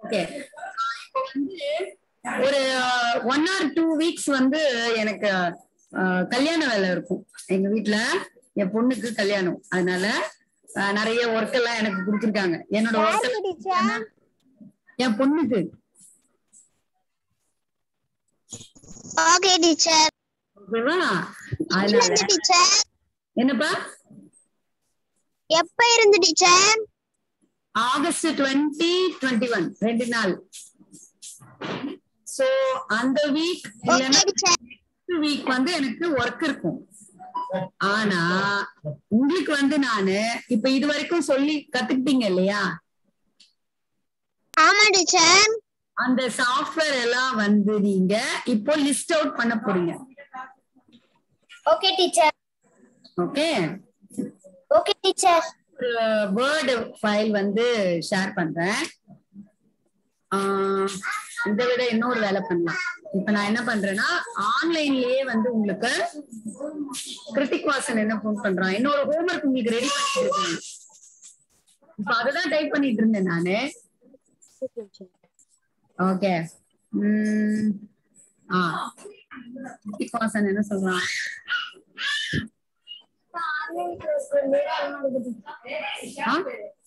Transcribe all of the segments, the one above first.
Okay இப்போ வந்து ஒரு ஒன் ஆர் டூ வீக்ஸ் வந்து எனக்கு அஹ், கல்யாண வேலை இருக்கும் எங்க வீட்ல என் பொண்ணுக்கு கல்யாணம் அதனால அஹ், நிறைய ஒர்க் எல்லாம் எனக்கு கொடுத்துருக்காங்க என்னோட ஒர்க் என் பொண்ணுக்கு ஓகே டீச்சர் ஓகேவா அதனால டீச்சர் என்னப்பா எப்ப இருந்து teacher August twenty twenty one ரெண்டு நாள் சோ அந்த வீக் இல்லைன்னா டீச்சர் வீக் வந்து எனக்கு ஒர்க் இருக்கும் ஆனா உங்களுக்கு வந்து நானு இப்ப இது வரைக்கும் சொல்லி கத்துக்கிட்டீங்க இல்லையா ஆமா டீச்சர் அந்த சாஃப்ட்வேர் எல்லாம் வந்து நீங்க இப்போ லிஸ்ட் அவுட் பண்ண போறீங்க okay teacher okay okay teacher ஒரு வேர்டு ஃபைல் வந்து ஷேர் பண்றேன் ஆஹ் இதை விட இன்னொரு வேலை பண்ணலாம் இப்ப நான் என்ன பண்றேன்னா ஆன்லைன்லயே வந்து உங்களுக்கு கிருத்திக் வாசன் என்ன ஃபோன் பண்றான் இன்னொரு ஹோம்ஒர்க் உங்களுக்கு ரெடி பண்ணிட்டு இருக்கேன் இப்ப அததான் டைப் பண்ணிட்டு இருந்தேன் நானு ஓகே உம் ஆ கிருத்திக் வாசன் என்ன சொல்றான் ஆ?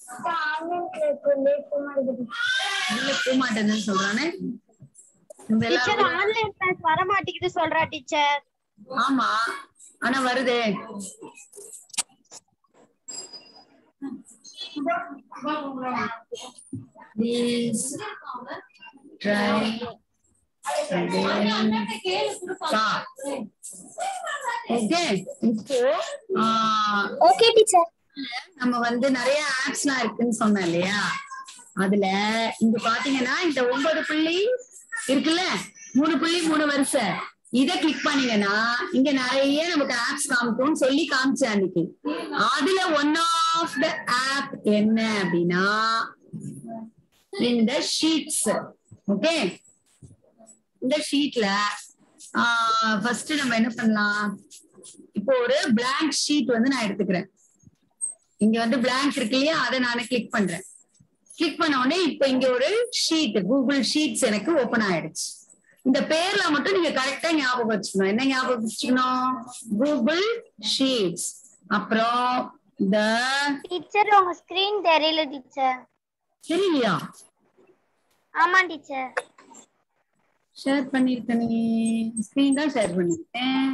இல்ல போக மாட்டேன்னு சொல்றானே நம்ம டீச்சர் எல்லாரும் ஆன்லைன் கிளாஸ் வர மாட்டேங்குது சொல்றா டீச்சர் ஆமா ஆனா வருதே Please try again. Stop. Okay, இப்போ ஆஹ், ஓகே டீச்சர் நம்ம வந்து நிறைய ஆப்ஸ் எல்லாம் இருக்குன்னு சொன்னேன் இல்லையா அதுல இங்க பாத்தீங்கன்னா இந்த ஒன்பது புள்ளி இருக்குல்ல மூணு புள்ளி மூணு வரிசை இத கிளிக் பண்ணீங்கன்னா இங்க நிறைய நமக்கு ஆப்ஸ் காமிக்கும்னு சொல்லி காமிச்சேன் அன்னைக்கு அதுல ஒன் ஆஃப் த ஆப் என்ன அப்படின்னா இந்த ஷீட்ஸ் ஓகே இந்த ஷீட்ல ஃபர்ஸ்ட் நம்ம என்ன பண்ணலாம் இப்போ ஒரு blank ஷீட் வந்து நான் எடுத்துக்கிறேன் இங்க வந்து blank இருக்கு இல்லையா அதை நானே கிளிக் பண்றேன் கிளிக் பண்ண உடனே இப்ப இங்க ஒரு ஷீட் கூகுள் ஷீட்ஸ் எனக்கு ஓபன் ஆயிடுச்சு இந்த பேர்ல மட்டும் நீங்க கரெக்டா ஞாபகம் வச்சுக்கணும் என்ன ஞாபகம் வச்சுக்கணும் கூகுள் ஷீட்ஸ் அப்புறம் இந்த டீச்சர் உங்க ஸ்கிரீன் தெரியல டீச்சர் தெரியலையா ஆமா டீச்சர் ஷேர் பண்ணிருக்கேன் நீ ஸ்கிரீன் தான் ஷேர் பண்ணிருக்கேன்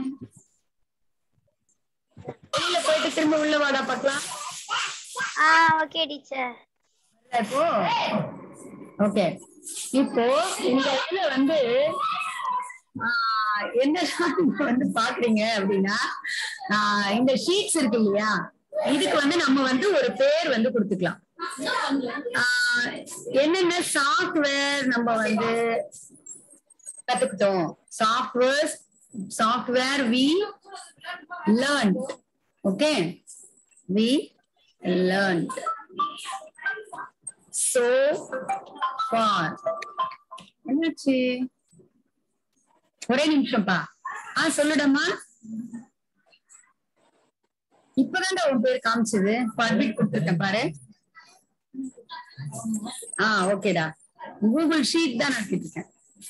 வெளியில போயிட்டு திரும்ப உள்ள வாடா பார்க்கலாம் ஆ ஓகே டீச்சர் இப்போ ஓகே இப்போ இந்த இதுல வந்து ஆஹ் என்னெல்லாம் நீங்க வந்து பாக்குறீங்க அப்படின்னா ஆஹ் இந்த ஷீட்ஸ் இருக்கு இல்லையா இதுக்கு வந்து நம்ம வந்து ஒரு பேர் வந்து கொடுத்துக்கலாம் ஆஹ் என்னென்ன சாஃப்ட்வேர் நம்ம வந்து கத்துக்கிட்டோம் software software we learn okay we learn so far என்னாச்சு ஒரே நிமிஷம்ப்பா ஆ சொல்லுடம்மா இப்பதான்டா உன் பேர் காமிச்சது பர்மிட் கொடுத்துருக்கேன் பாரு ஆ ஓகேடா கூகுள் ஷீட் தான் நடத்திட்டு இருக்கேன்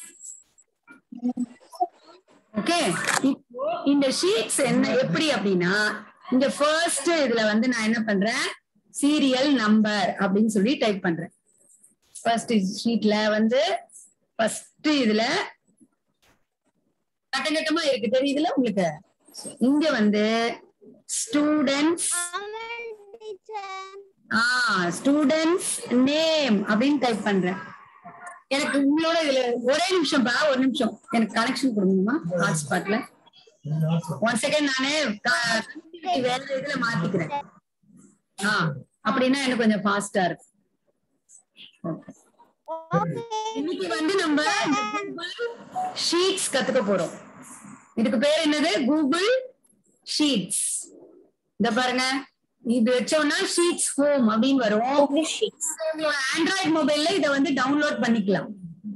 ஓகே இப்போ இந்த ஷீட்ஸ் என்ன எப்படி அப்படின்னா இந்த ஃபர்ஸ்ட் இதுல வந்து நான் என்ன பண்றேன் சீரியல் நம்பர் அப்படின்னு சொல்லி டைப் பண்றேன் ஃபர்ஸ்ட் ஷீட்ல வந்து ஃபர்ஸ்ட் இதுல கட்டங்கட்டமா இருக்கு தெரியுதுல உங்களுக்கு இங்க வந்து ஸ்டூடெண்ட்ஸ் ஆமா டீச்சர் ஆ ஸ்டூடெண்ட்ஸ் நேம் அப்படின்னு டைப் பண்றேன் எனக்கு உங்களோட இதுல ஒரே நிமிஷம் பா ஒரு நிமிஷம் எனக்கு கனெக்ஷன் கொடுங்கம்மா ஹாட்ஸ்பாட்ல ஒன் செகண்ட் நானே க- வேற இதுல மாத்திக்கிறேன் ஆ அப்படின்னா எனக்கு கொஞ்சம் ஃபாஸ்டா இருக்கு Okay. ஓகே இன்னைக்கு வந்து நம்ம ஷீட்ஸ் கத்துக்க போறோம் இதுக்கு பேர் என்னது கூகுள் ஷீட்ஸ் இந்த பாருங்க இது வச்சோம்னா ஷீட்ஸ் ஹோம் அப்படின்னு வரும் உங்களோட ஆண்ட்ராய்ட் மொபைல்ல இத வந்து டவுன்லோட் பண்ணிக்கலாம்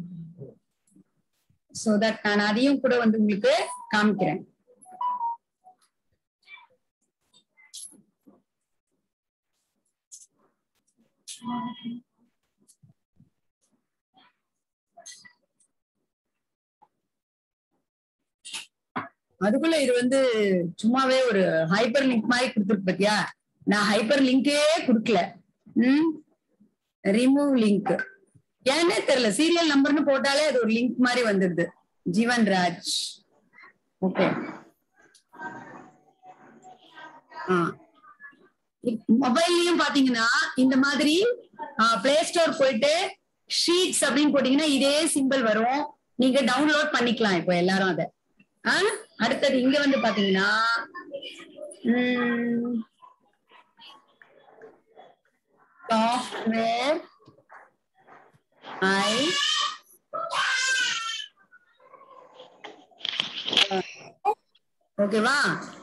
சோ தட் நான் அதையும் கூட வந்து உங்களுக்கு காமிக்கிறேன் அதுக்குள்ள இது வந்து சும்மாவே ஒரு ஹைப்பர் லிங்க் மாதிரி கொடுத்துருக்கு பாத்தியா நான் ஹைப்பர் லிங்கே கொடுக்கல ம் ரிமூவ் லிங்க் ஏன்னே தெரியல சீரியல் நம்பர்னு போட்டாலே அது ஒரு லிங்க் மாதிரி வந்துடுது ஜீவன் ராஜ் ஓகே மொபைல்லயும் பாத்தீங்கன்னா இந்த மாதிரி பிளே ஸ்டோர் போயிட்டு ஷீட்ஸ் அப்படின்னு போட்டீங்கன்னா இதே சிம்பிள் வரும் நீங்க டவுன்லோட் பண்ணிக்கலாம் இப்போ எல்லாரும் அத ஆ? அடுத்தது இங்க வந்து பாத்தீங்கன்னா சாஃப்ட்வேர் ஐ ஓகேவா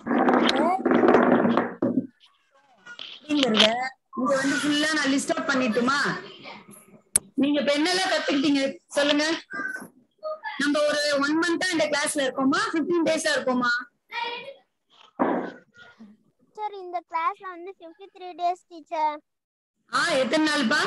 அப்படிங்கறத இங்க வந்து ஃபுல்லா நான் லிஸ்ட் அவுட் பண்ணிட்டுமா நீங்க இப்ப என்னெல்லாம் கத்துக்கிட்டீங்க சொல்லுங்க நம்ம ஒரு ஒன் மந்தா இந்த கிளாஸ்ல இருக்கோமா 15 டேஸா இருக்கோமா டீச்சர் இந்த கிளாஸ்ல வந்து 53 த்ரீ டேஸ் டீச்சர் ஆ எத்தனை நாள்ப்பா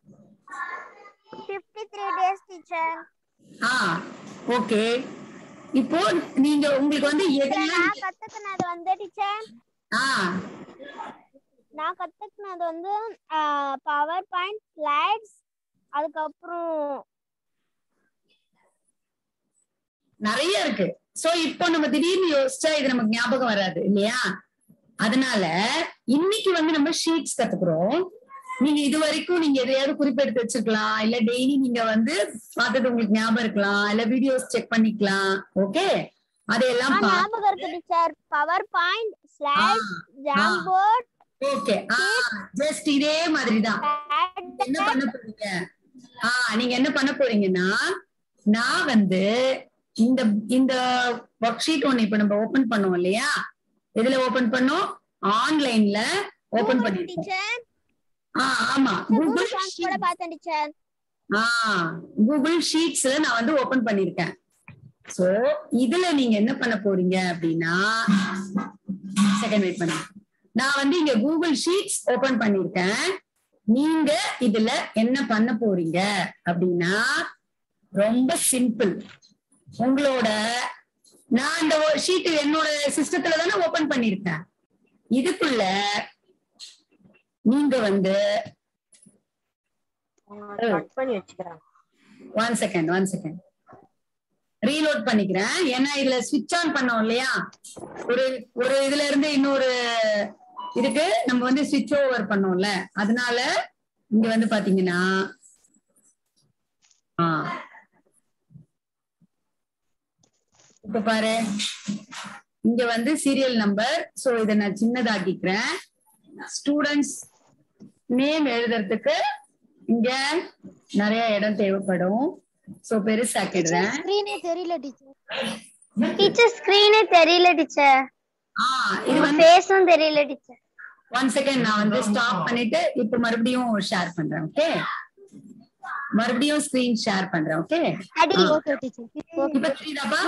53 த்ரீ டேஸ் டீச்சர் ஆ ஓகே இப்போ நீங்க உங்களுக்கு வந்து எதெல்லாம் நான் கத்துக்கினது வந்து டீச்சர் ஆ நான் கத்துக்கினது வந்து பவர் பாயிண்ட் ஸ்லைட்ஸ் அதுக்கப்புறம் நிறைய இருக்கு சோ இப்போ நம்ம திடீர்னு யோசிச்சா இது நமக்கு ஞாபகம் வராது இல்லையா அதனால இன்னைக்கு வந்து நம்ம ஷீட்ஸ் கத்துக்கிறோம் நீங்க இது வரைக்கும் நீங்க எதையாவது குறிப்பெடுத்து வச்சிருக்கலாம் இல்ல டெய்லி நீங்க வந்து பார்த்தது உங்களுக்கு ஞாபகம் இருக்கலாம் இல்ல வீடியோஸ் செக் பண்ணிக்கலாம் ஓகே அதையெல்லாம் ஆ, ஞாபகம் இருக்கு teacher PowerPoint slides Jamboard okay just இதே மாதிரிதான் என்ன பண்ண போறீங்க ஆ நீங்க என்ன பண்ண போறீங்கன்னா நான் வந்து இந்த இந்த ஒர்க் ஷீட் ஒண்ணு இப்ப நம்ம ஓபன் பண்ணோம் இல்லையா எதுல ஓபன் பண்ணோம் ஆன்லைன்ல ஓபன் பண்ணிருக்கோம் டீச்சர் ஆ ஆமா கூகுள் கூகுள் ஃபார்ம்ஸ் கூட பார்த்தேன் டீச்சர் ஆ கூகுள் ஷீட்ஸ்ல நான் வந்து ஓபன் பண்ணிருக்கேன் சோ இதுல நீங்க என்ன பண்ண போறீங்க அப்படின்னா செகண்ட் வெயிட் பண்ணி நான் வந்து இங்க கூகுள் ஷீட்ஸ் ஓபன் பண்ணிருக்கேன் நீங்க இதுல என்ன பண்ண போறீங்க அப்படின்னா ரொம்ப சிம்பிள் உங்களோட நான் இந்த ஷீட் என்னோட சிஸ்டத்துல தானே ஓபன் பண்ணிருக்கேன் இதுக்குள்ள நீங்க வந்து கட் பண்ணி வச்சுக்கிறேன் one second one second reload பண்ணிக்கிறேன் ஏன்னா இதுல ஸ்விட்ச் ஆன் பண்ணோம் இல்லையா ஒரு ஒரு இதுல இருந்து இன்னொரு இதுக்கு நம்ம வந்து ஸ்விட்ச் ஓவர் பண்ணோம்ல அதனால இங்க வந்து பாத்தீங்கன்னா ஆ இப்ப பாரு இங்க வந்து சீரியல் நம்பர் சோ இத நான் சின்னதாக்கிக்கிறேன் ஸ்டூடெண்ட்ஸ் நேம் எழுதுறதுக்கு இங்க நிறைய இடம் தேவைப்படும் சோ பெருசாக்கிடுறேன் ஸ்கிரீனே தெரியல டீச்சர் டீச்சர் ஸ்கிரீனே தெரியல டீச்சர் ஆ இது வந்து ஃபேஸும் தெரியல டீச்சர் ஒன் செகண்ட் நான் வந்து ஸ்டாப் பண்ணிட்டு இப்ப மறுபடியும் ஷேர் பண்றேன் ஓகே மறுபடியும் ஸ்கிரீன் ஷேர் பண்றேன் ஓகே அடி ஓகே டீச்சர் இப்ப தெரியுதாப்பா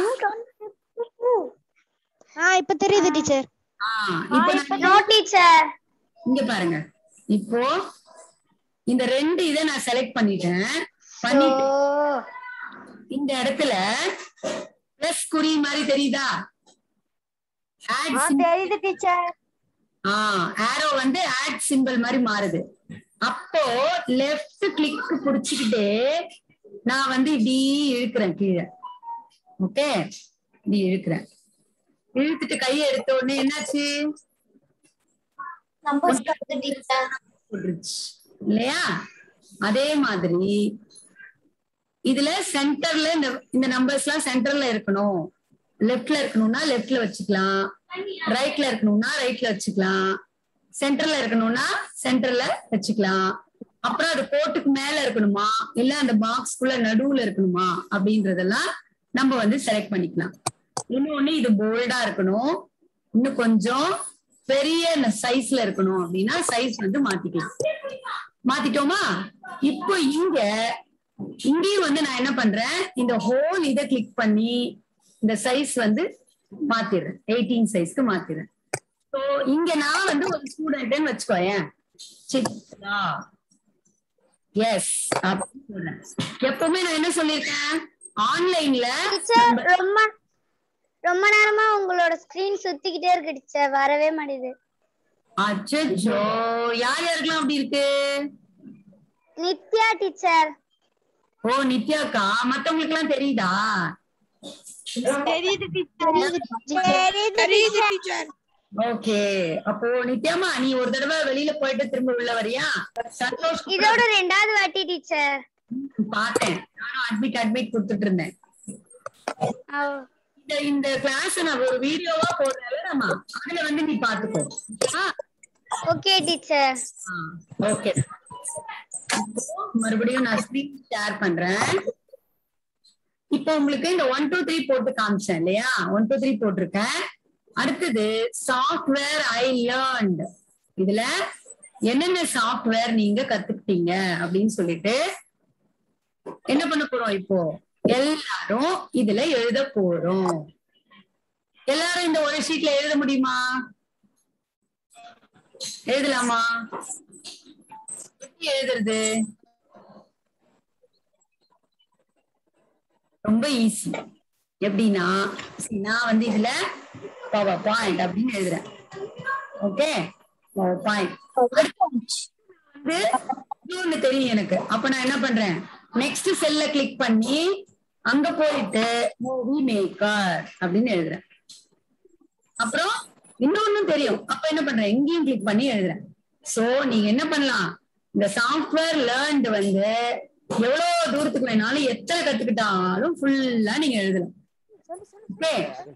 ஆ இப்ப தெரியுது டீச்சர் ஆ இப்ப நான் நோ டீச்சர் இங்க பாருங்க இப்போ இந்த ரெண்டு இதை நான் செலக்ட் பண்ணிட்டேன் பண்ணிட்டு இந்த இடத்துல பிளஸ் குறி மாதிரி தெரியுதா Add symbol- தெரியுது டீச்சர் ஆ ஆரோ வந்து ஆட் சிம்பிள் மாதிரி மாறுது அப்போ லெஃப்ட் கிளிக் புடிச்சுக்கிட்டே நான் வந்து இப்படி இழுக்கிறேன் கீழே ஓகே இப்படி இழுக்கிறேன் இழுத்துட்டு கையை எடுத்த உடனே என்னாச்சு நம்பர்ஸ் டீச்சர் போட்டுருச்சு இல்லையா அதே மாதிரி இதுல சென்டர்ல இந்த இந்த நம்பர்ஸ் எல்லாம் சென்டர்ல இருக்கணும் லெஃப்ட்ல இருக்கணும்னா லெஃப்ட்ல வச்சுக்கலாம் ரைட்ல இருக்கணும்னா ரைட்ல வச்சுக்கலாம் சென்டர்ல இருக்கணும்னா சென்டர்ல வச்சுக்கலாம் அப்புறம் அது கோட்டுக்கு மேல இருக்கணுமா இல்ல அந்த பாக்ஸ்க்குள்ள நடுவுல இருக்கணுமா அப்படின்றதெல்லாம் நம்ம வந்து செலக்ட் பண்ணிக்கலாம் இன்னொன்னு இது போல்டா இருக்கணும் இன்னும் கொஞ்சம் பெரிய சைஸ்ல இருக்கணும் அப்படின்னா சைஸ் வந்து மாத்திக்கலாம் மாத்திட்டோமா இப்போ இங்க இங்கேயும் வந்து நான் என்ன பண்றேன் இந்த ஹோல் இதை கிளிக் பண்ணி இந்த சைஸ் வந்து மாத்திடுறேன் எயிட்டீன் சைஸ்க்கு மாத்திடுறேன் ஸோ இங்க நான் வந்து ஒரு ஸ்டூடெண்ட்னு வச்சுக்கோயேன் சித்ரா எஸ் அப்படின்னு சொல்றேன் எப்பவுமே நான் என்ன சொல்லியிருக்கேன் ஆன்லைன்ல டீச்சர் ரொம்ப ரொம்ப நேரமா உங்களோட ஸ்கிரீன் சுத்திக்கிட்டே இருக்கு டீச்சர் வரவே மாட்டேது அச்சோ யார் யாருக்கெல்லாம் அப்படி இருக்கு நித்யா டீச்சர் ஓ நித்யாக்கா மத்தவங்களுக்கு எல்லாம் தெரியுதா தெரியுது தெரியுது டீச்சர் ஓகே அப்போ நித்யாமா நீ ஒரு தடவை வெளியில போயிட்டு திரும்ப உள்ள வரியா சந்தோஷ் இதோட ரெண்டாவது வாட்டி டீச்சர் பார்த்தேன் நானும் அட்மிட் அட்மிட் கொடுத்துட்டு இருந்தேன் இந்த இந்த கிளாஸ் நான் ஒரு வீடியோவா போடுறேன் அதுல வந்து நீ பாத்துக்கோ ஓகே டீச்சர் ஓகே மறுபடியும் நான் ஸ்கிரீன் ஷேர் பண்றேன் இப்போ உங்களுக்கு இந்த ஒன் டூ த்ரீ போட்டு காமிச்சேன் இல்லையா ஒன் டூ த்ரீ போட்டிருக்கேன் அடுத்தது சாஃப்ட்வேர் ஐ லேர்ன்ட் இதுல என்னென்ன சாஃப்ட்வேர் நீங்க கத்துக்கிட்டீங்க அப்படின்னு சொல்லிட்டு என்ன பண்ண போறோம் இப்போ எல்லாரும் இதுல எழுத போறோம் எல்லாரும் இந்த ஒரு ஷீட்ல எழுத முடியுமா எழுதலாமா எப்படி எழுதுறது ரொம்ப ஈஸி எப்படின்னா see, நான் வந்து இதுல பவர் பாயிண்ட் அப்படின்னு எழுதுறேன் ஓகே பவர் பாயிண்ட் வந்து இன்னொன்னு தெரியும் எனக்கு அப்ப நான் என்ன பண்றேன் நெக்ஸ்ட் செல்ல கிளிக் பண்ணி அங்க போயிட்டு மூவி மேக்கர் அப்படின்னு எழுதுறேன் அப்புறம் இன்னொன்னும் தெரியும் அப்ப என்ன பண்றேன் இங்கேயும் கிளிக் பண்ணி எழுதுறேன் சோ நீங்க என்ன பண்ணலாம் இந்த சாஃப்ட்வேர் லேர்ன்டு வந்து எவ்வளவு தூரத்துக்கு வேணாலும் எத்தனை கத்துக்கிட்டாலும் ஃபுல்லா நீங்க எழுதலாம் ஓகே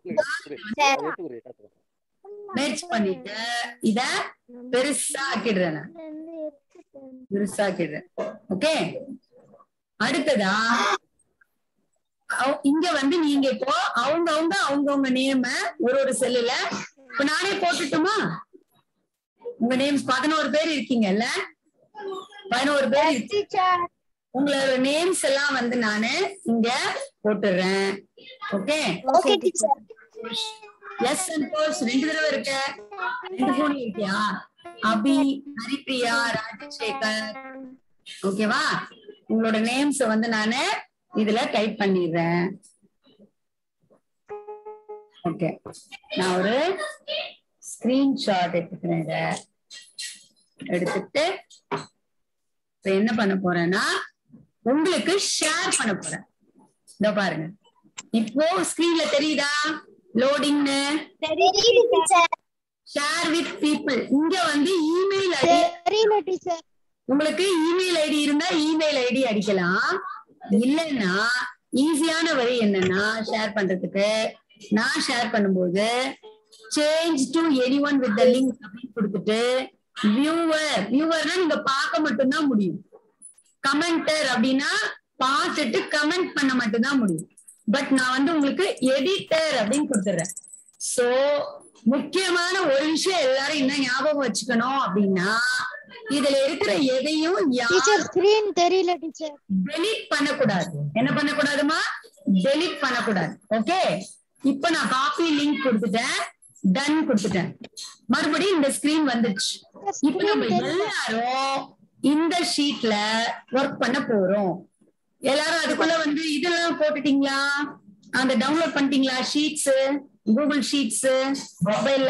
மேட்ச் பண்ணிட்டு இத பெருசா ஆக்கிடுறேன் நான். பெருசா ஆக்கிடுறேன் ஓகே அடுத்ததா அவ- இங்க வந்து நீங்க இப்போ அவங்க அவங்க அவங்கவுங்க நேம ஒரு ஒரு செல்லுல இப்ப நானே போட்டுட்டுமா உங்க நேம்ஸ் பதினோரு பேர் இருக்கீங்கல்ல பதினோரு பேர் இருக்கீங்க. டீச்சர் உங்களோட நேம்ஸ் எல்லாம் வந்து நானு இங்க போட்டுடுறேன் okay okay teacher yes Santhosh ரெண்டு தடவை இருக்க ரெண்டு போன் இருக்கியா அபி ஹரிப்ரியா ராஜசேகர் ஓகேவா உங்களோட நேம்ஸ் வந்து நானு இதுல டைப் பண்ணிடுறேன் ஓகே நான் ஒரு ஸ்கிரீன்ஷாட் எடுத்துக்கிறேன் இத எடுத்துட்டு இப்ப என்ன பண்ண போறேன்னா உங்களுக்கு ஷேர் பண்ண போறேன் இதோ பாருங்க இப்போ ஸ்கிரீன்ல தெரியுதா லோடிங்னு தெரியுது டீச்சர் ஷேர் வித் பீப்புள் இங்க வந்து இமெயில் ஐடி தெரியல டீச்சர் உங்களுக்கு இமெயில் ஐடி இருந்தா இமெயில் ஐடி அடிக்கலாம் இல்லைன்னா ஈஸியான வழி என்னன்னா ஷேர் பண்றதுக்கு நான் ஷேர் பண்ணும்போது change to any one with the link அப்படின்னு கொடுத்துட்டு வியூவர் வியூவர்னா நீங்க பார்க்க மட்டும்தான் முடியும் கமெண்டர் அப்படின்னா பார்த்துட்டு கமெண்ட் பண்ண மட்டும்தான் முடியும் பட் நான் வந்து உங்களுக்கு எடிட்டர் அப்படின்னு கொடுத்துறேன் சோ முக்கியமான ஒரு விஷயம் எல்லாரும் என்ன ஞாபகம் வச்சுக்கணும் அப்படின்னா இதுல இருக்கிற எதையும் டீச்சர் ஸ்கிரீன் தெரியல டீச்சர் டெலீட் பண்ணக்கூடாது என்ன பண்ணக்கூடாதுமா டெலீட் பண்ணக்கூடாது ஓகே இப்ப நான் காப்பி லிங்க் கொடுத்துட்டேன் டன் கொடுத்துட்டேன் மறுபடியும் இந்த ஸ்கிரீன் வந்துருச்சு இப்ப நம்ம எல்லாரும் இந்த ஷீட்ல ஒர்க் பண்ண போறோம் எல்லாரும் அதுக்குள்ள வந்து இதெல்லாம் போட்டுட்டீங்களா அந்த டவுன்லோட் பண்ணிட்டீங்களா ஷீட்ஸ் கூகுள் ஷீட்ஸ் மொபைல்ல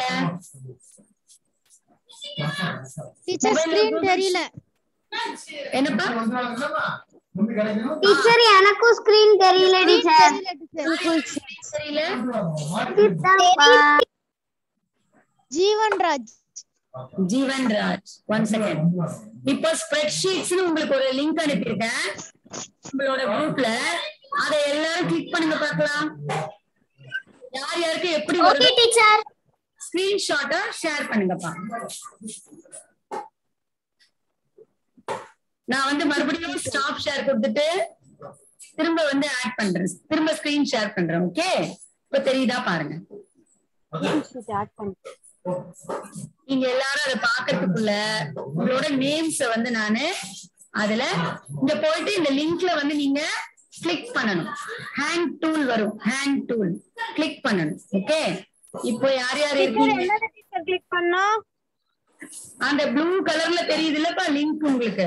டீச்சர் ஸ்கிரீன் தெரியல என்னப்பா டீச்சர் எனக்கும் ஸ்கிரீன் தெரியல டீச்சர் தெரியல டீச்சர் தெரியல ஜீவன் ராஜ் ஜீவன் ராஜ் ஒன் செகண்ட் இப்போ ஸ்ப்ரெட் ஷீட்ஸ்னு உங்களுக்கு ஒரு லிங்க் அனுப்பியிருக்கேன் உங்களோட குரூப்ல அதை எல்லாரும் கிளிக் பண்ணுங்க பார்க்கலாம் யார் யாருக்கு எப்படி ஓகே டீச்சர் ஸ்கிரீன்ஷாட்டா ஷேர் பண்ணுங்கப்பா நான் வந்து மறுபடியும் ஸ்டாப் ஷேர் கொடுத்துட்டு திரும்ப வந்து ஆட் பண்றேன் திரும்ப ஸ்கிரீன் ஷேர் பண்றேன் ஓகே இப்ப தெரியுதா பாருங்க நீங்க எல்லாரும் அதை பாக்கிறதுக்குள்ள உங்களோட நேம்ஸ் வந்து நானு அதுல இங்க போயிட்டு இந்த லிங்க்ல வந்து நீங்க கிளிக் பண்ணணும் ஹேண்ட் டூல் வரும் ஹேண்ட் டூல் கிளிக் பண்ணணும் ஓகே இப்போ யார் யார் இருக்கீங்க கிளிக் பண்ணா அந்த ப்ளூ கலர்ல தெரியுது இல்லப்பா லிங்க் உங்களுக்கு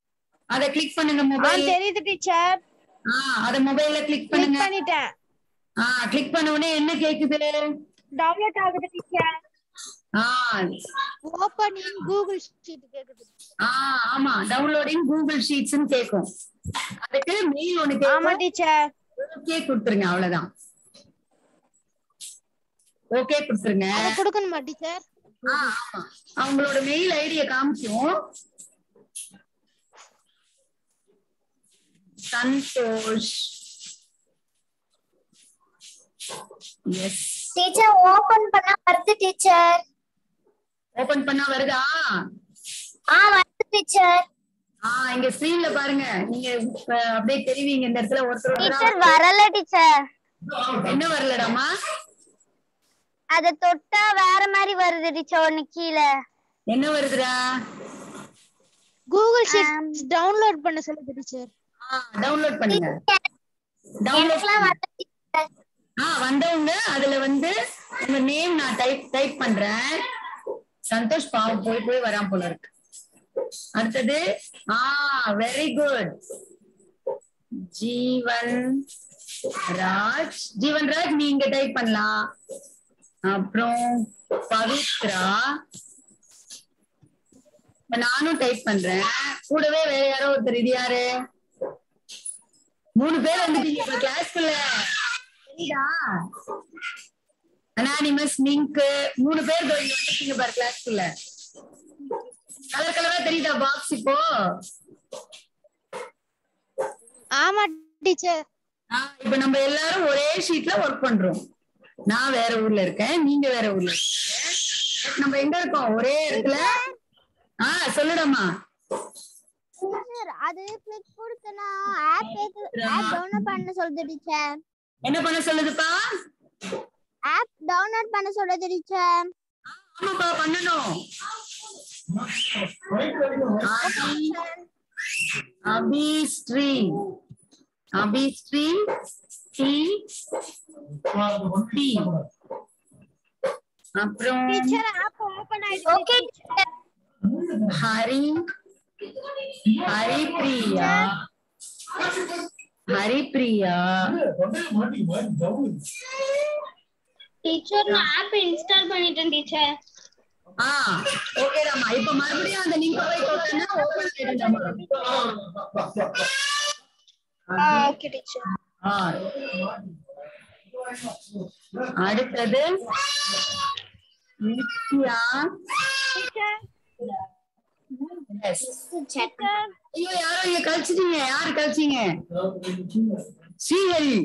அத கிளிக் பண்ணுங்க ஆ மொபைல் தெரியுது டீச்சர் ஆ அத மொபைல்ல கிளிக் கிளிக் பண்ணுங்க பண்ணிட்டேன் ஆ கிளிக் பண்ண உடனே என்ன கேக்குது டவுன்லோட் ஆகுது டீச்சர் ஆ ஓபன் இன் கூகுள் ஷீட் கேக்குது ஆ ஆமா டவுன்லோடிங் கூகுள் ஷீட்ஸ்னு கேக்கும் அதுக்கு மெயில் ஒண்ணு ஆமா கேக்கும் டீச்சர் ஓகே கொடுத்துருங்க அவ்வளவுதான் ஓகே கொடுத்துருங்க அத கொடுக்கணுமா டீச்சர் ஆ, ஆமா அவங்களோட மெயில் ஐடிய காமிக்கும் சந்தோஷ் எஸ் டீச்சர் ஓபன் பண்ணா வருது டீச்சர் ஓபன் பண்ணா வருதா ஆ வருது டீச்சர் ஆ இங்க ஸ்கிரீன்ல பாருங்க நீங்க அஹ், அப்படியே தெரிவிங்க இந்த இடத்துல ஒருத்தர் ஒருத்தரா டீச்சர் வரல டீச்சர் என்ன வரலடாமா அத தொட்டா வேற மாதிரி வருது டீச்சர் ஒண்ணு கீழே என்ன வருதுடா கூகுள் ஷீட் டவுன்லோட் பண்ண சொல்லுது டீச்சர் டவுன்லோட் பண்ணுங்க டவுன்லோட் எனக்குலாம் வரல டீச்சர் ஆ வந்தவங்க அதுல வந்து உங்க நேம் நான் டைப் டைப் பண்றேன் சந்தோஷ் பாவம் போய் போய் வராம போல இருக்கு அடுத்தது ஆ வெரி குட் ஜீவன் ராஜ் ஜீவன் ராஜ் நீங்க டைப் பண்ணலாம் அப்புறம் பவித்ரா இப்ப நானும் டைப் பண்றேன் கூடவே வேற யாரோ ஒருத்தர் இது யாரு மூணு பேர் வந்துட்டீங்க இப்ப கிளாஸ்க்குள்ள தெரியுதா அனானிமஸ் மிங்க் மூணு பேர் இதோ இங்க வந்துட்டீங்க பாரு கிளாஸ்க்குள்ள கலர் கலரா தெரியுதா பாக்ஸ் இப்போ ஆமா டீச்சர் ஆ, இப்ப நம்ம எல்லாரும் ஒரே ஷீட்ல ஒர்க் பண்றோம் நான் வேற ஊர்ல இருக்கேன் நீங்க வேற ஊர்ல இருக்கீங்க நம்ம எங்க இருக்கோம் ஒரே இடத்துல ஆ சொல்லுடம்மா டீச்சர் அது கிளிக் கொடுத்தனா ஆப் ஆப் டவுன்லோட் பண்ண சொல்லுது டீச்சர் என்ன பண்ண சொல்லுதுப்பா ஆப் டவுன்லோட் பண்ண சொல்லுது டீச்சர் ஆமாப்பா பண்ணணும் அபி அபிஸ்ரீ அபிஸ்ரீ டி டி அப்புறம் டீச்சர் ஆப் ஓபன் ஆயிடுச்சு ஓகே ஹரி ஹரிப்ரியா ஹரிப்ரியா டீச்சர் நான் ஆப் இன்ஸ்டால் பண்ணிட்டேன் டீச்சர் ஆ ஓகேடாமா இப்ப மறுபடியும் அந்த லிங்க் போய் தொட்டனா ஓபன் ஆயிடும்டா ஓகே டீச்சர் ஆ. அடுத்தது நித்யா டீச்சர் Yes. டீச்சர் ஐயோ யாரோ இங்க கழிச்சிட்டீங்க யாரு கழிச்சீங்க ஸ்ரீஹரி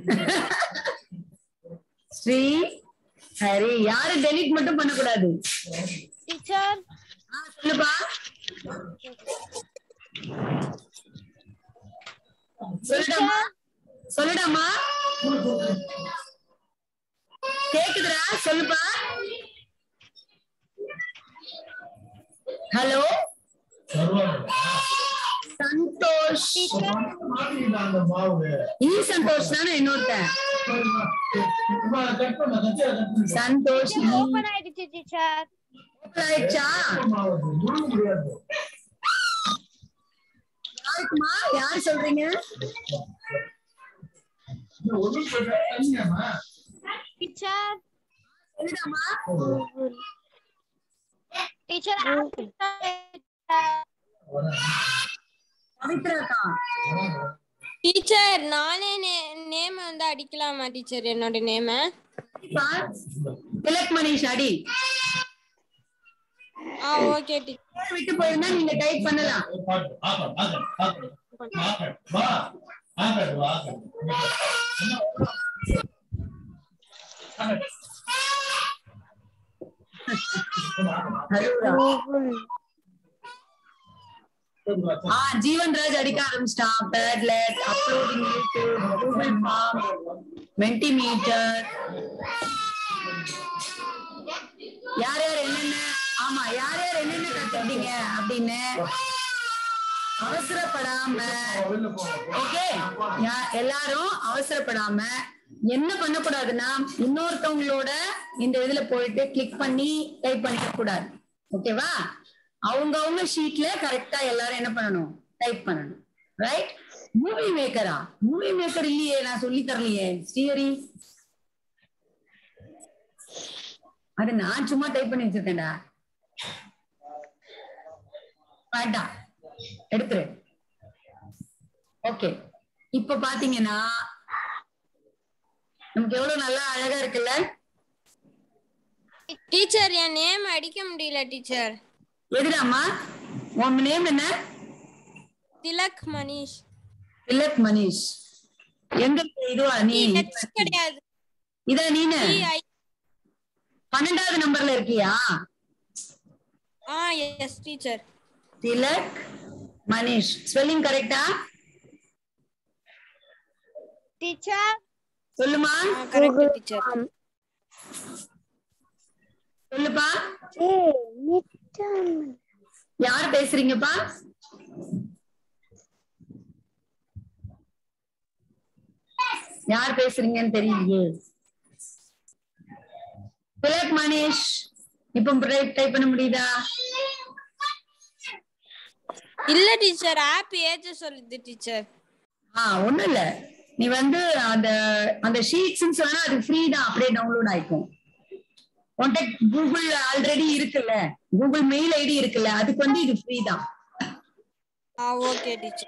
ஸ்ரீ ஹரி யாரு டெலிட் மட்டும் பண்ணக்கூடாது டீச்சர் ஆ, சொல்லுப்பா சொல்லுடாமா சொல்லுடாமா கேக்குதுடா சொல்லுப்பா ஹலோ சந்தோஷ் ஈ சந்தோஷ் தானே இன்னொருத்தன் சந்தோஷ் ஈ. ஓபன் ஆயிடுச்சு டீச்சர் open ஆயிடுச்சா யாருக்குமா யார் சொல்றீங்க டீச்சர் சொல்லுடாமா டீச்சர் ஆப் பவித்ராக்கா டீச்சர் நானே நேம் வந்து அடிக்கலாமா டீச்சர் என்னோட நேம பா, திலக் மணிஷ் அடி ஆ ஓகே டீச்சர் பேர் விட்டு போயிருந்தா நீங்க டைப் பண்ணலாம் ஆ ஜீவன் ராஜ் அடிக்க ஆரம்பிச்சிட்டான் Padlet uploading YouTube Google form Mentimeter யார் யார் என்னென்ன ஆமா யார் யார் என்னென்ன கத்துக்கிட்டீங்க அப்படின்னு அவசரப்படாம ஓகே எல்லாரும் அவசரப்படாம என்ன பண்ணக்கூடாதுன்னா இன்னொருத்தவங்களோட இந்த இதுல போயிட்டு கிளிக் பண்ணி டைப் பண்ணிக்க கூடாது ஓகேவா அவங்க அவங்க ஷீட்ல கரெக்டா எல்லாரும் என்ன பண்ணணும் டைப் பண்ணணும் ரைட் மூவி மேக்கரா மூவி மேக்கர் இல்லையே நான் சொல்லி தரலையே ஸ்ரீஹரி அது நான் சும்மா டைப் பண்ணி வச்சிருக்கேன்டா வேண்டாம் எடுத்துரு ஓகே இப்ப பாத்தீங்கன்னா நமக்கு எவ்வளவு நல்லா அழகா இருக்குல்ல டீச்சர் என் நேம் அடிக்க முடியல டீச்சர் எதுடாமா உன் நேம் என்ன திலக் மணிஷ் திலக் மணிஷ் எங்க இருக்க இதுவா நீ H கிடையாது இதா நீனு TI. பன்னெண்டாவது நம்பர்ல இருக்கியா ஆ yes teacher Tilak Manish spelling கரெக்டா டீச்சர் சொல்லுமா ஆ கரெக்ட் டீச்சர் சொல்லுப்பா யார் பேசுறீங்கப்பா யார் பேசுறீங்கன்னு தெரியலையே திலக் மணிஷ் இப்ப டைப் பண்ண முடியுதா இல்ல டீச்சர் ஆப் ஏற்ற சொல்லுது டீச்சர் ஆ ஒண்ணும் இல்ல நீ வந்து அந்த அந்த ஷீட்ஸ்னு சொன்னா அது ஃப்ரீ தான் அப்படியே டவுன்லோட் ஆயிக்கும் உன்கிட்ட கூகுள் ஆல்ரெடி இருக்குல்ல கூகுள் மெயில் ஐடி இருக்குல்ல அதுக்கு வந்து இது ஃப்ரீ தான் ஆ ஓகே டீச்சர்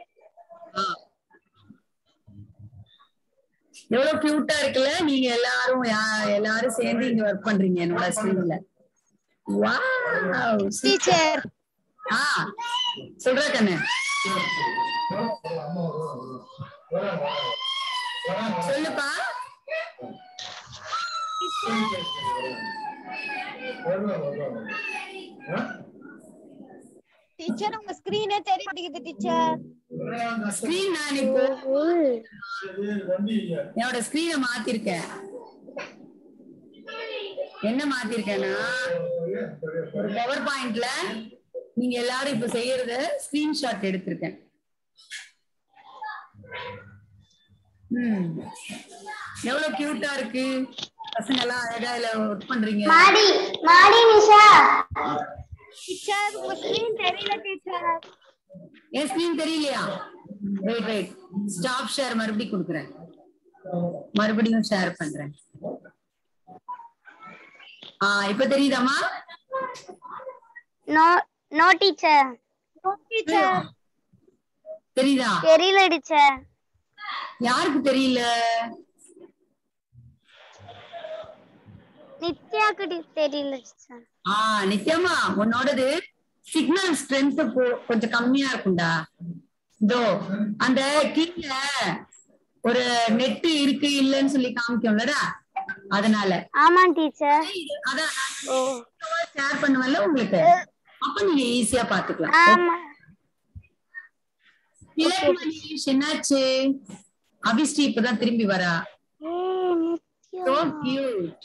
எவ்வளவு கியூட்டா இருக்குல்ல நீங்க எல்லாரும் யா- எல்லாரும் சேர்ந்து இங்க ஒர்க் பண்றீங்க என்னோட ஸ்கூல்ல வாவ் டீச்சர் ஆ சொல்ற கண்ணு சொல்லுப்பா டீச்சர் உங்க ஸ்கிரீனே தெரிய மாட்டேங்குது டீச்சர் ஸ்கிரீன் நான் இப்போ என்னோட ஸ்கிரீனை மாத்திருக்கேன் என்ன மாத்திருக்கேன்னா ஒரு பவர் பாயிண்ட்ல நீங்க எல்லாரும் இப்ப செய்யறத ஸ்கிரீன்ஷாட் எடுத்திருக்கேன் ம் எவ்வளவு கியூட்டா இருக்கு பசங்க எல்லாம் அழகா இதுல ஒர்க் பண்றீங்க மாடி மாடி நிஷா டீச்சர் உங்க ஸ்கிரீன் தெரியல டீச்சர் என் ஸ்கிரீன் தெரியலையா வெயிட் வெயிட் ஸ்டாப் ஷேர் மறுபடியும் கொடுக்குறேன் மறுபடியும் ஷேர் பண்றேன் ஆ இப்ப தெரியுதாம்மா நோ நோ டீச்சர் டீச்சர் தெரியுதா தெரியல டீச்சர் யாருக்கு தெரியல நித்யாக்கு டி- தெரியல டீச்சர் ஆ நித்யமா உன்னோடது சிக்னல் ஸ்ட்ரென்த் கொஞ்சம் கம்மியா இருக்கும்டா இதோ அந்த கீழே ஒரு நெட் இருக்கு இல்லைன்னு சொல்லி காமிக்கும்லடா அதனால ஆமா டீச்சர் அதான் ஓ ஷேர் பண்ணுவேன்ல உங்களுக்கு அப்ப நீங்க ஈஸியா பாத்துக்கலாம் ஆமா திலக் மணிஷ் என்னாச்சு அபிஸ்ரீ இப்பதான் திரும்பி வரா ஏய் நித்யா so cute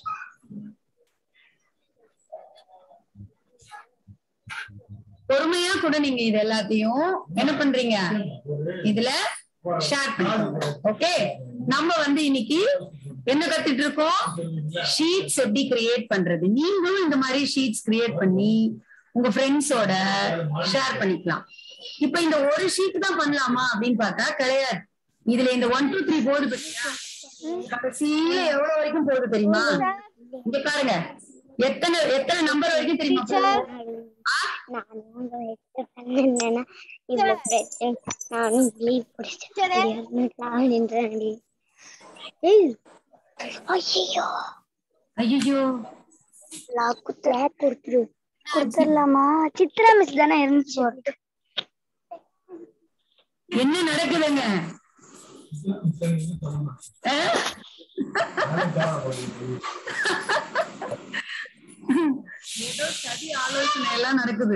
பொறுமையா கூட நீங்க இது எல்லாத்தையும் என்ன பண்றீங்க இதுல ஷேர் பண்ணுங்க ஓகே நம்ம வந்து இன்னைக்கு என்ன கத்துட்டு இருக்கோம் ஷீட்ஸ் எப்படி கிரியேட் பண்றது நீங்களும் இந்த மாதிரி ஷீட்ஸ் கிரியேட் பண்ணி உங்க ஃப்ரெண்ட்ஸோட ஷேர் பண்ணிக்கலாம் இப்ப இந்த ஒரு ஷீட் தான் பண்ணலாமா அப்படின்னு பார்த்தா கிடையாது இதுல இந்த ஒன் டூ த்ரீ போர்டு பாத்தீங்களா கடைசியில எவ்வளவு வரைக்கும் போகுது தெரியுமா இங்க பாருங்க எத்தனை எத்தனை நம்பர் வரைக்கும் தெரியுமா போகுது? ஆ? நானும் வெயிட் பண்ணேன்னா இதுல பிரச்சனை நானும் லீவ் பிடிச்சேன் நான் நின்றேன் ஏய் ஐயோ ஐயோ லாக்கு ட்ராக் கொடுத்துரு கொடுத்துடலாமா சித்ரா மிஸ் தானே இருந்துச்சு என்ன நடக்குதுங்க ஆ? ஏதோ சதி ஆலோசனை எல்லாம் நடக்குது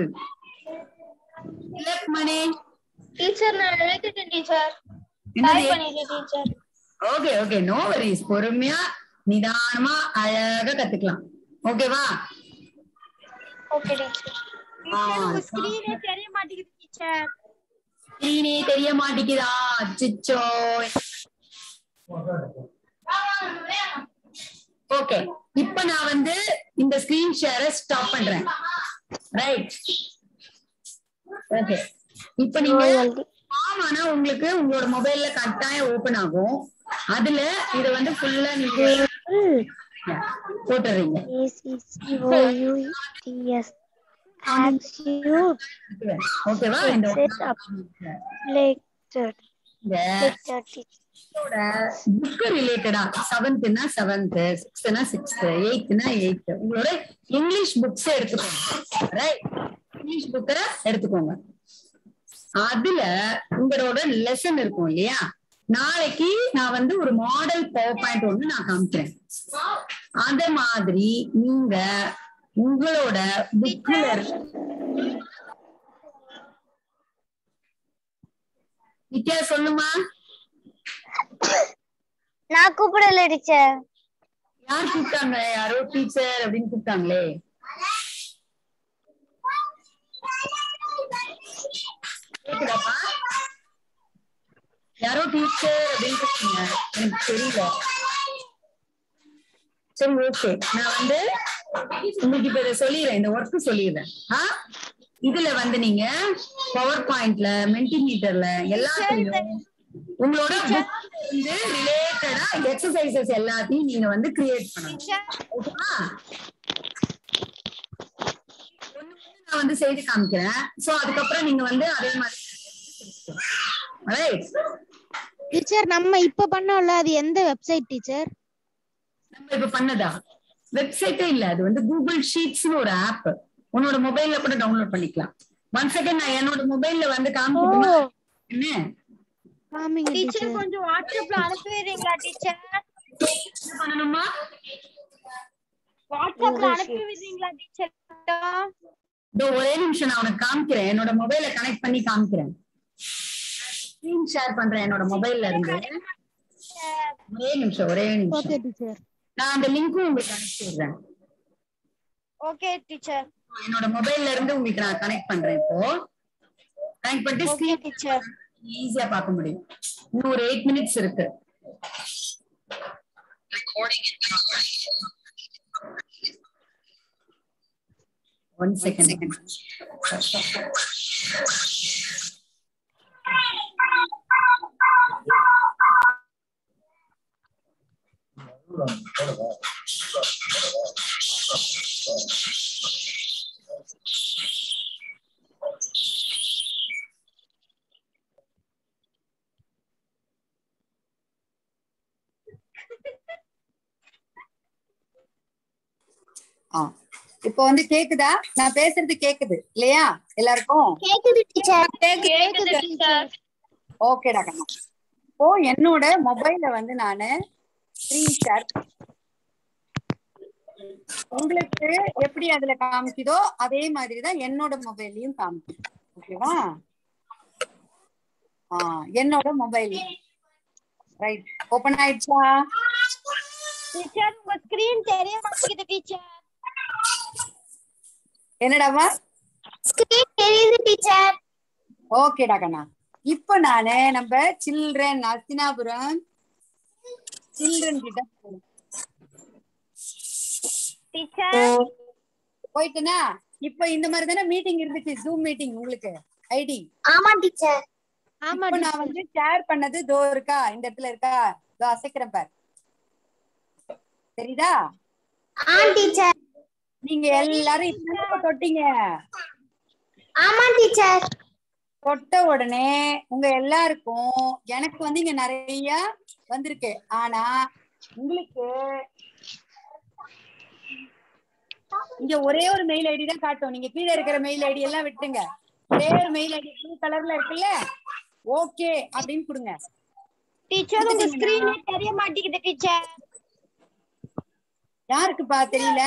திலக் மணி டீச்சர் நான் எழுதிட்டேன் டீச்சர் என்னது பண்ணிட்டேன் teacher okay okay no worries பொறுமையா நிதானமா அழகா கத்துக்கலாம் ஓகேவா ஓகே டீச்சர் ஆ, உங்க ஸ்கிரீனே தெரிய மாட்டேங்குது டீச்சர் ஸ்கிரீனே தெரிய மாட்டேங்குதா அச்சச்சோ ஓகே இப்ப நான் வந்து இந்த ஸ்கிரீன் ஷேரை ஸ்டாப் பண்றேன் ரைட் ஓகே இப்ப நீங்க ஆமானா உங்களுக்கு உங்களோட மொபைல்ல கட்டாயம் ஓபன் ஆகும் அதுல இத வந்து ஃபுல்லா நீங்க போட்டுறீங்க A-C-C-O-U-T-S. As you ஓகேவா இந்த set up lecture, இந்த lecture teacher. புக் ரிலேட்டடா செவன்த்னா செவன்த் சிக்ஸ்த்னா சிக்ஸ்த் எயித்னா எயித் உங்களோட இங்கிலீஷ் புக்ஸ் எடுத்துக்கோங்க ரைட் இங்கிலீஷ் புக்கை எடுத்துக்கோங்க அதுல உங்களோட லெசன் இருக்கும் இல்லையா நாளைக்கு நான் வந்து ஒரு மாடல் பவர் பாயிண்ட் ஒண்ணு நான் காமிக்கிறேன் அத மாதிரி நீங்க உங்களோட புக்ல நித்யா சொல்லுமா நான் கூப்பிடல டீச்சர் யார் கூப்பிட்டாங்க யாரோ டீச்சர் அப்படின்னு கூப்பிட்டாங்களே கேக்குதாப்பா யாரோ டீச்சர் அப்படின்னு கூப்பிட்டீங்க எனக்கு தெரியல சரி ஓகே நான் வந்து உங்களுக்கு இப்ப இதை சொல்லிடுறேன் இந்த ஒர்க் சொல்லிடுறேன் ஆ இதுல வந்து நீங்க பவர் பாயிண்ட்ல மென்டிமீட்டர்ல எல்லாத்துலயும் உங்களோட book வந்து ரிலேட்டடா எக்ஸசைசஸ் எல்லாத்தையும் நீங்க வந்து கிரியேட் பண்ணணும் ஓகேவா ஒண்ணு ஒண்ணு நான் வந்து செய்து காமிக்கிறேன் சோ அதுக்கப்புறம் நீங்க வந்து அதே மாதிரி Right? டீச்சர் நம்ம இப்ப பண்ணோம்ல அது எந்த வெப்சைட் டீச்சர் நம்ம இப்ப பண்ணதா வெப்சைட்டே இல்ல அது வந்து கூகுள் ஷீட்ஸ்னு ஒரு ஆப் உன்னோட மொபைல்ல கூட டவுன்லோட் பண்ணிக்கலாம் ஒன் செகண்ட் நான் என்னோட மொபைல்ல வந்து காமிக்கட்டுமா என்ன காமிங்க டீச்சர் கொஞ்சம் வாட்ஸ்அப்ல அனுப்பி விடுறீங்களா டீச்சர் என்ன பண்ணணுமா வாட்ஸ்அப்ல அனுப்பி விடுறீங்களா டீச்சர் இதோ ஒரே நிமிஷம் நான் உனக்கு காமிக்கிறேன் என்னோட மொபைல கனெக்ட் பண்ணி காமிக்கிறேன் ஸ்கிரீன் ஷேர் பண்றேன் என்னோட மொபைல்ல இருந்து ஒரே நிமிஷம் ஒரே நிமிஷம் ஓகே டீச்சர் நான் அந்த லிங்க்கும் உங்களுக்கு அனுப்பிடுறேன் ஓகே டீச்சர் என்னோட மொபைல்ல இருந்து உங்களுக்கு நான் கனெக்ட் பண்றேன் இப்போ கனெக்ட் பண்ணிட்டு ஓகே ஸ்கிரீன் டீச்சர் ஈஸியா பார்க்க முடியும் இன்னும் ஒரு எயிட் மினிட்ஸ் இருக்கு ஒன் செகண்ட் ஆ இப்போ வந்து கேக்குதா நான் பேசுறது கேக்குது இல்லையா எல்லாருக்கும் கேக்குது டீச்சர் கேக்குது டீச்சர் ஓகேடா கண்ணா இப்போ என்னோட மொபைல்ல வந்து நானு ஸ்கிரீன் ஷேர் உங்களுக்கு எப்படி அதுல காமிக்குதோ அதே மாதிரி தான் என்னோட மொபைல்லையும் காமிக்கும் ஓகேவா ஆ என்னோட மொபைல் ரைட் ஓபன் ஆயிடுச்சா டீச்சர் உங்க ஸ்கிரீன் தெரிய மாட்டேங்குது டீச்சர் என்னடாவா ஸ்கிரீன் தெரியுது டீச்சர் ஓகேடா கண்ணா இப்போ நானு நம்ம சில்ட்ரன் அஸ்தினாபுரம் சில்ட்ரன் கிட்ட போறேன். டீச்சர் போயிட்டுனா இப்ப இந்த மாதிரி தானே மீட்டிங் இருந்துச்சு ஜூம் மீட்டிங் உங்களுக்கு ஐடி ஆமா டீச்சர் ஆமா இப்ப நான் வந்து ஷேர் பண்ணது தோ இருக்கா இந்த இடத்துல இருக்கா தோ அசைக்கிறேன் பார் தெரியுதா ஆ டீச்சர் நீங்க எல்லாரும் இப்ப தொட்டீங்க ஆமா டீச்சர் தொட்ட உடனே உங்க எல்லாருக்கும் எனக்கு வந்து இங்க நிறைய வந்திருக்கு ஆனா உங்களுக்கு இங்க ஒரே ஒரு மெயில் ஐடி தான் காட்டும் நீங்க கீழே இருக்கிற மெயில் ஐடி எல்லாம் விட்டுங்க ஒரே ஒரு மெயில் ஐடி ப்ளூ கலர்ல இருக்குல்ல ஓகே அப்படின்னு கொடுங்க டீச்சர் உங்க ஸ்கிரீனே தெரிய மாட்டேங்குது டீச்சர் யாருக்குப்பா தெரியல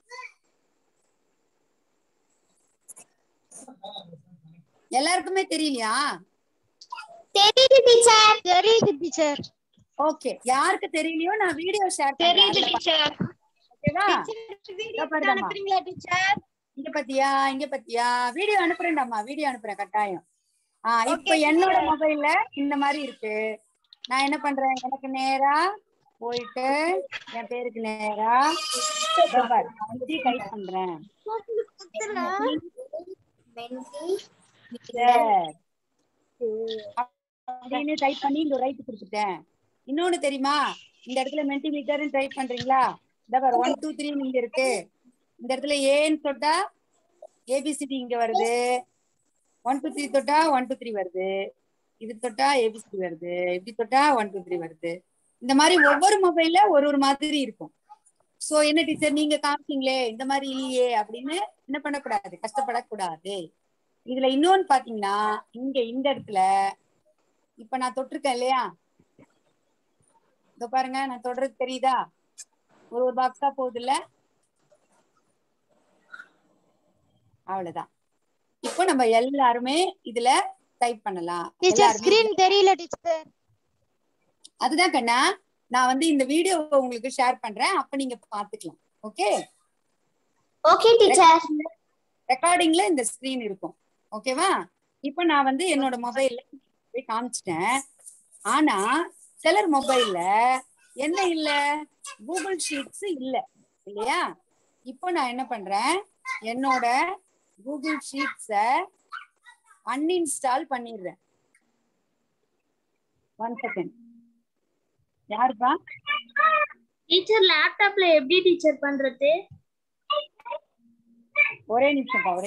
எல்லாருக்குமே தெரியலையா தெரியுது டீச்சர் தெரியுது டீச்சர் ஓகே யாருக்கு தெரியலையோ நான் வீடியோ ஷேர் தெரியுது டீச்சர் ஓகேவா வீடியோ பாருங்கம்மா. அனுப்புறீங்களா டீச்சர் இங்க பத்தியா இங்க பத்தியா வீடியோ அனுப்புறேன்டாம்மா வீடியோ அனுப்புறேன் கட்டாயம் ஆஹ் இப்ப Okay, என்னோட teacher. மொபைல்ல இந்த மாதிரி இருக்கு நான் என்ன பண்றேன் எனக்கு நேரா போயிட்டு என் பேருக்கு நேரா இதோ பாரு, நான் வந்து டைப் பண்றேன் சரி. அப்படின்னு டைப் பண்ணி இங்க ரைட் கொடுத்துட்டேன் இன்னொன்னு தெரியுமா இந்த இடத்துல மென்டிமீட்டர் டைப் பண்றீங்களா இந்த பாரு ஒன் டூ த்ரீ இங்க இருக்கு இந்த இடத்துல ஏன்னு தொட்டா ஏபிசிடி இங்க வருது ஒன் டூ த்ரீ தொட்டா ஒன் டூ த்ரீ வருது இது தொட்டா ஏபிசிடி வருது இப்படி தொட்டா ஒன் டூ த்ரீ வருது இந்த மாதிரி ஒவ்வொரு மொபைல்ல ஒரு ஒரு மாதிரி இருக்கும் சோ என்ன டீச்சர் நீங்க காமிச்சீங்களே இந்த மாதிரி இல்லையே அப்படின்னு என்ன பண்ணக்கூடாது கஷ்டப்படக்கூடாது இதுல இன்னொன்னு பாத்தீங்கன்னா இங்க இந்த இடத்துல இப்ப நான் தொட்டிருக்கேன் இல்லையா இதோ பாருங்க நான் தொடுறது தெரியுதா ஒரு ஒரு பாக்ஸா போகுது இல்ல அவ்வளவுதான் இப்போ நம்ம எல்லாருமே இதுல டைப் பண்ணலாம் டீச்சர் எல்லாருமே ஸ்கிரீன் தெரியல டீச்சர் அதுதான் கண்ணா நான் வந்து இந்த வீடியோ உங்களுக்கு ஷேர் பண்றேன் அப்ப நீங்க பாத்துக்கலாம் ஓகே ஓகே டீச்சர் ரெக்கார்டிங்ல இந்த ஸ்கிரீன் இருக்கும் ஓகேவா இப்போ நான் வந்து என்னோட மொபைல்ல போய் காமிச்சிட்டேன் ஆனா சிலர் மொபைல்ல என்ன இல்ல கூகுள் ஷீட்ஸ் இல்ல இல்லையா இப்போ நான் என்ன பண்றேன் என்னோட கூகுள் ஷீட்ஸ அன்இன்ஸ்டால் பண்ணிடுறேன் ஒன் செகண்ட் யாருப்பா டீச்சர் லேப்டாப்ல எப்படி டீச்சர் பண்றது ஒரே நிமிஷம் ஒரே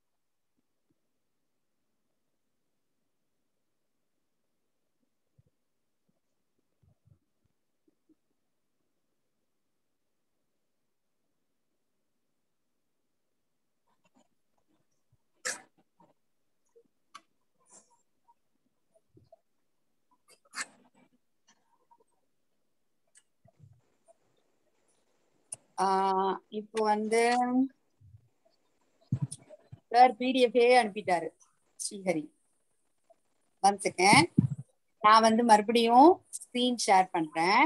ஆஹ் இப்போ வந்து சார் பிடிஎஃபே அனுப்பிட்டாரு ஸ்ரீஹரி ஒன் செகண்ட் நான் வந்து மறுபடியும் ஸ்கிரீன் ஷேர் பண்றேன்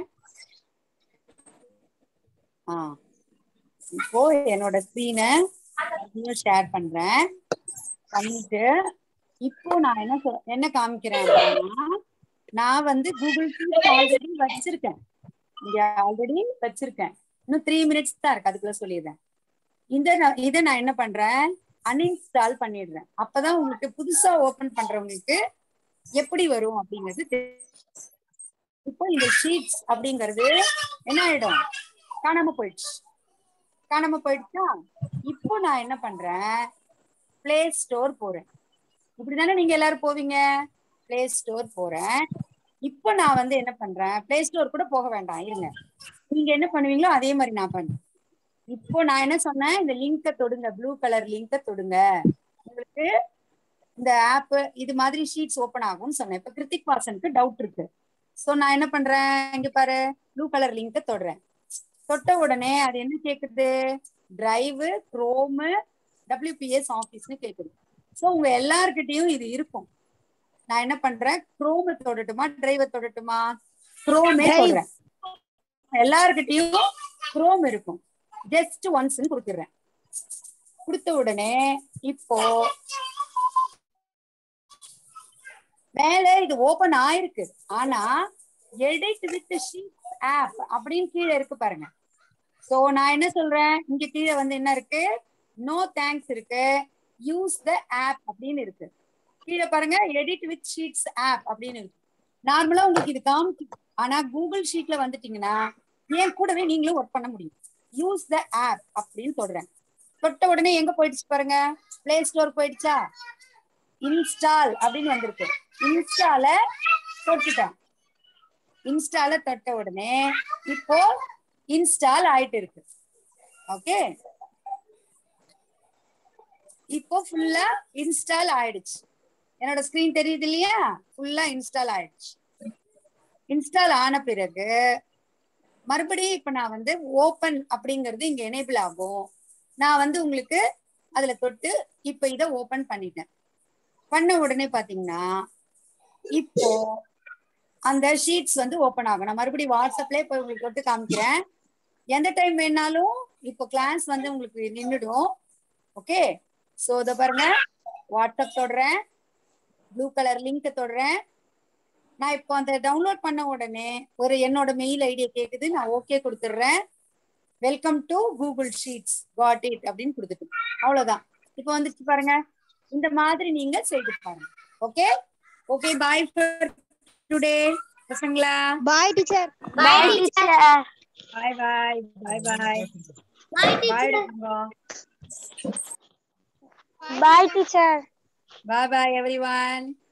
ஆ இப்போ என்னோட ஸ்கிரீனை ஷேர் பண்றேன் பண்ணிட்டு இப்போ நான் என்ன சொல்- என்ன காமிக்கிறேன் அப்படின்னா நான் வந்து கூகுள் ஷீட் ஆல்ரெடி வச்சிருக்கேன் இங்க ஆல்ரெடி வச்சிருக்கேன் இன்னும் த்ரீ மினிட்ஸ் தான் இருக்கு அதுக்குள்ள சொல்லிடுறேன் இந்த நான்- இதை நான் என்ன பண்றேன் அன்இன்ஸ்டால் பண்ணிடுறேன் அப்பதான் உங்களுக்கு புதுசா ஓபன் பண்றவங்களுக்கு எப்படி வரும் அப்படிங்கிறது தெரி- இப்போ இந்த ஷீட்ஸ் அப்படிங்கிறது என்ன ஆயிடும் காணாம போயிடுச்சு காணாம போயிடுச்சா இப்போ நான் என்ன பண்றேன் பிளே ஸ்டோர் போறேன் இப்படிதானே நீங்க எல்லாரும் போவீங்க பிளே ஸ்டோர் போறேன் இப்போ நான் வந்து என்ன பண்றேன் பிளே ஸ்டோர் கூட போக வேண்டாம் இருங்க நீங்க என்ன பண்ணுவீங்களோ அதே மாதிரி நான் பண்றேன் இப்போ நான் என்ன சொன்னேன் இந்த லிங்கை தொடுங்க ப்ளூ கலர் லிங்கை தொடுங்க உங்களுக்கு இந்த ஆப் இது மாதிரி ஷீட்ஸ் ஓபன் ஆகும்னு சொன்னேன் இப்ப கிருத்திக் வாசனுக்கு டவுட் இருக்கு சோ நான் என்ன பண்றேன் இங்க பாரு ப்ளூ கலர் லிங்கை தொடுறேன் தொட்ட உடனே அது என்ன கேக்குது டிரைவ் குரோமு டபிள்யூபிஎஸ் ஆஃபீஸ்னு கேக்குது சோ உங்க எல்லார்கிட்டயும் இது இருக்கும் நான் என்ன பண்றேன் குரோம தொடட்டுமா டிரைவ தொடட்டுமா குரோமே Drive. தொடுறேன் எல்லார்கிட்டயும் குரோம் இருக்கும் ஜஸ்ட் ஒன்ஸ் கொடுத்துடுறேன் கொடுத்த உடனே இப்போ மேல இது ஓபன் ஆயிருக்கு ஆனா எடிட் வித் ஷீட் ஆப் அப்படின்னு கீழே இருக்கு பாருங்க சோ நான் என்ன சொல்றேன் இங்க கீழே வந்து என்ன இருக்கு நோ தேங்க்ஸ் இருக்கு யூஸ் த ஆப் அப்படின்னு இருக்கு கீழே பாருங்க எடிட் வித் ஷீட்ஸ் ஆப் அப்படின்னு இருக்கு நார்மலா உங்களுக்கு இது காமிக்கும் ஆனா கூகுள் ஷீட்ல வந்துட்டீங்கன்னா ஏன் கூடவே நீங்களும் ஒர்க் பண்ண முடியும் யூஸ் த ஆப் அப்படின்னு சொல்றேன் தொட்ட உடனே எங்க போயிடுச்சு பாருங்க பிளே ஸ்டோர் போயிடுச்சா இன்ஸ்டால் அப்படின்னு வந்திருக்கு இன்ஸ்டால தொட்டுட்டேன் இன்ஸ்டால தொட்ட உடனே இப்போ இன்ஸ்டால் ஆயிட்டு இருக்கு ஓகே இப்போ ஃபுல்லா இன்ஸ்டால் ஆயிடுச்சு என்னோட ஸ்கிரீன் தெரியுது இல்லையா ஃபுல்லா இன்ஸ்டால் ஆயிடுச்சு இன்ஸ்டால் ஆன பிறகு மறுபடியும் இப்ப நான் வந்து ஓபன் அப்படிங்கிறது இங்க எனேபிள் ஆகும் நான் வந்து உங்களுக்கு அதுல தொட்டு இப்ப இத ஓபன் பண்ணிட்டேன் பண்ண உடனே பாத்தீங்கன்னா இப்போ அந்த ஷீட்ஸ் வந்து ஓபன் ஆகும் நான் மறுபடியும் வாட்ஸ்அப்லயே போய் உங்களுக்கு தொட்டு காமிக்கிறேன் எந்த டைம் வேணாலும் இப்போ கிளாஸ் வந்து உங்களுக்கு நின்னுடும் ஓகே சோ இத பாருங்க வாட்ஸ்அப் தொடுறேன் ப்ளூ கலர் லிங்க் தொடுறேன் நான் இப்போ அந்த டவுன்லோட் பண்ண உடனே ஒரு என்னோட மெயில் ஐடியை கேக்குது நான் ஓகே கொடுத்துடுறேன் welcome to Google sheets got it அப்படின்னு கொடுத்துட்டு அவ்வளவுதான் இப்போ வந்துச்சு பாருங்க இந்த மாதிரி நீங்க செய்து பாருங்க okay okay bye for today பசங்களா bye teacher bye teacher bye bye bye bye bye bye teacher bye bye everyone